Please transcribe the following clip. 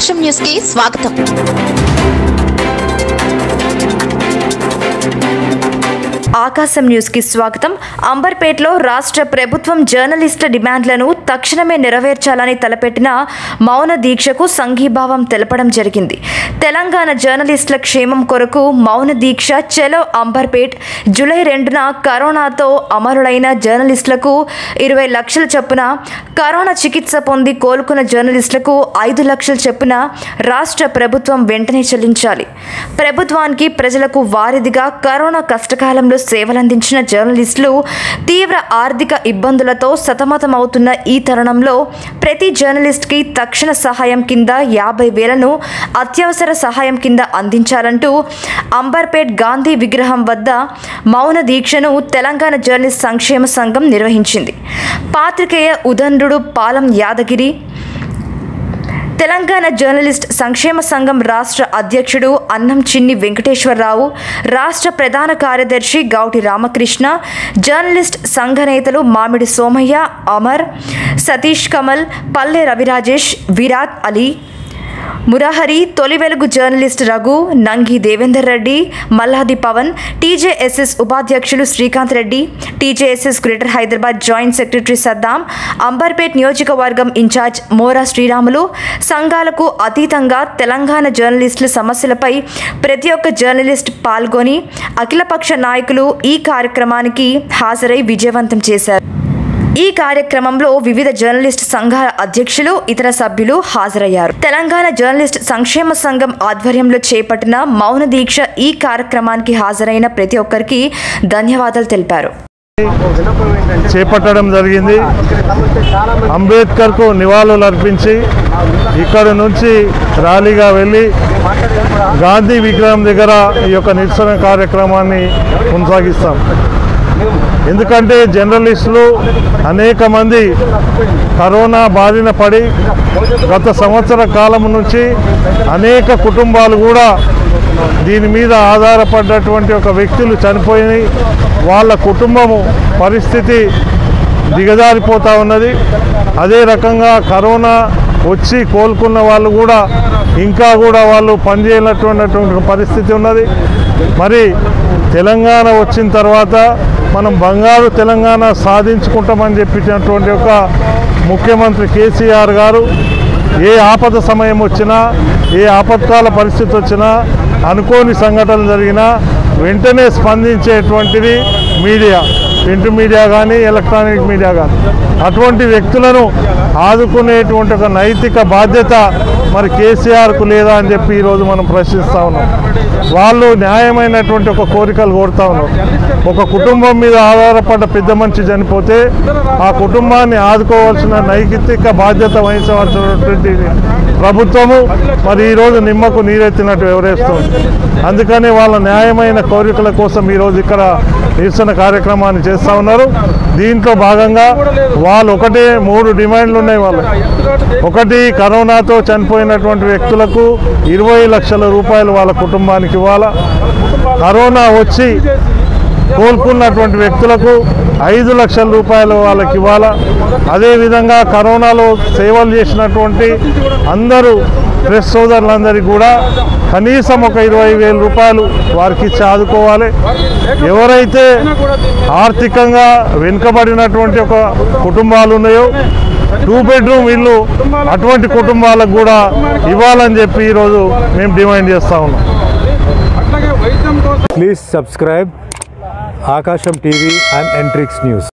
ఆకాశం న్యూస్ కి స్వాగతం ఆకాశం న్యూస్ కి స్వాగతం అంబర్పేటలో రాష్ట్ర ప్రభుత్వం జర్నలిస్టుల డిమాండ్లను తక్షణమే నెరవేర్చాలని తలపెట్టిన మౌన దీక్షకు సంఘీభావం తెలపడం జరిగింది తెలంగాణ జర్నలిస్టుల క్షేమం కొరకు మౌన దీక్ష చెలో అంబర్పేట్ జూలై రెండున కరోనాతో అమరులైన జర్నలిస్టులకు ఇరవై లక్షల చొప్పున కరోనా చికిత్స పొంది కోలుకున్న జర్నలిస్టులకు ఐదు లక్షల చొప్పున రాష్ట్ర ప్రభుత్వం వెంటనే చెల్లించాలి ప్రభుత్వానికి ప్రజలకు వారిదిగా కరోనా కష్టకాలంలో సేవలందించిన జర్నలిస్టులు తీవ్ర ఆర్థిక ఇబ్బందులతో సతమతమవుతున్న ఈ తరుణంలో ప్రతి జర్నలిస్ట్కి తక్షణ సహాయం కింద యాభై వేలను అత్యవసర సహాయం కింద అందించాలంటూ అంబర్పేట్ గాంధీ విగ్రహం వద్ద మౌన దీక్షను తెలంగాణ జర్నలిస్ట్ సంక్షేమ సంఘం నిర్వహించింది పాత్రికేయ ఉదండ్రుడు పాలం యాదగిరి తెలంగాణ జర్నలిస్ట్ సంక్షేమ సంఘం రాష్ట్ర అధ్యక్షుడు అన్నం చిన్ని వెంకటేశ్వరరావు రాష్ట్ర ప్రధాన కార్యదర్శి గౌటి రామకృష్ణ జర్నలిస్ట్ సంఘ నేతలు మామిడి సోమయ్య అమర్ సతీష్ కమల్ పల్లె రవిరాజేష్ విరాట్ అలీ మురహరి తొలి వెలుగు జర్నలిస్ట్ రఘు నంగి దేవేందర్ రెడ్డి మల్లాది పవన్ టీజేఎస్ఎస్ ఉపాధ్యక్షులు Srikanth Reddy TJSS greater Hyderabad joint secretary Saddam Amberpet నియోజకవర్గం ఇన్ఛార్జ్ మోరా శ్రీరాములు సంఘాలకు అతీతంగా తెలంగాణ జర్నలిస్టుల సమస్యలపై ప్రతి ఒక్క జర్నలిస్ట్ పాల్గొని అఖిలపక్ష నాయకులు ఈ కార్యక్రమానికి హాజరై విజయవంతం చేశారు ఈ కార్యక్రమంలో వివిధ జర్నలిస్ట్ సంఘాల అధ్యక్షులు ఇతర సభ్యులు హాజరయ్యారు తెలంగాణ జర్నలిస్ట్ సంక్షేమ సంఘం ఆధ్వర్యంలో చేపట్టిన మౌన దీక్ష ఈ కార్యక్రమానికి హాజరైన ప్రతి ఒక్కరికి ధన్యవాదాలు తెలిపారు చేపట్టడం జరిగింది అంబేద్కర్కు నివాళులు అర్పించి ఇక్కడ నుంచి ర్యాలీగా వెళ్ళి గాంధీ విగ్రహం దగ్గర ఈ యొక్క నిరసన కార్యక్రమాన్ని కొనసాగిస్తాం ఎందుకంటే జర్నలిస్టులు అనేక మంది కరోనా బారిన పడి గత సంవత్సర కాలం నుంచి అనేక కుటుంబాలు కూడా దీని మీద ఆధారపడ్డటువంటి ఒక వ్యక్తులు చనిపోయి వాళ్ళ కుటుంబము పరిస్థితి దిగజారిపోతూ ఉన్నది అదే రకంగా కరోనా వచ్చి కోలుకున్న వాళ్ళు కూడా ఇంకా కూడా వాళ్ళు పనిచేయనటువంటి పరిస్థితి ఉన్నది మరి తెలంగాణ వచ్చిన తర్వాత మనం బంగారు తెలంగాణ సాధించుకుంటామని చెప్పినటువంటి ఒక ముఖ్యమంత్రి కేసీఆర్ గారు ఏ ఆపద సమయం వచ్చినా ఏ ఆపత్కాల పరిస్థితి వచ్చినా అనుకోని సంఘటనలు జరిగినా వెంటనే స్పందించేటువంటిది మీడియా ప్రింట్ మీడియా కానీ ఎలక్ట్రానిక్ మీడియా కానీ అటువంటి వ్యక్తులను ఆదుకునేటువంటి ఒక నైతిక బాధ్యత మరి కేసీఆర్కు లేదా అని చెప్పి ఈరోజు మనం ప్రశ్నిస్తూ ఉన్నాం వాళ్ళు న్యాయమైనటువంటి ఒక కోరికలు కోరుతా ఉన్నారు ఒక కుటుంబం మీద ఆధారపడ్డ పెద్ద మనిషి చనిపోతే ఆ కుటుంబాన్ని ఆదుకోవాల్సిన నైతిక బాధ్యత వహించవలసినటువంటి ప్రభుత్వము మరి ఈరోజు నిమ్మకు నీరెత్తినట్టు ఎవరేస్తుంది అందుకని వాళ్ళ న్యాయమైన కోరికల కోసం ఈరోజు ఇక్కడ నిరసన కార్యక్రమాన్ని చేస్తూ ఉన్నారు దీంట్లో భాగంగా వాళ్ళు ఒకటే మూడు డిమాండ్లు ఉన్నాయి వాళ్ళు ఒకటి కరోనాతో చనిపోయినటువంటి వ్యక్తులకు ఇరవై లక్షల రూపాయలు వాళ్ళ కుటుంబానికి ఇవ్వాలా కరోనా వచ్చి కోలుకున్నటువంటి వ్యక్తులకు ఐదు లక్షల రూపాయలు వాళ్ళకి ఇవ్వాలా అదేవిధంగా కరోనాలో సేవలు చేసినటువంటి అందరూ ప్రెస్ సోదరులందరికీ కూడా కనీసం ఒక ఇరవై వేల రూపాయలు వారికి ఇచ్చి ఆదుకోవాలి ఎవరైతే ఆర్థికంగా వెనుకబడినటువంటి ఒక కుటుంబాలు ఉన్నాయో టూ బెడ్రూమ్ ఇల్లు అటువంటి కుటుంబాలకు కూడా ఇవ్వాలని చెప్పి ఈరోజు మేము డిమాండ్ చేస్తూ ఉన్నాం Please subscribe Akasham TV and Entrix News.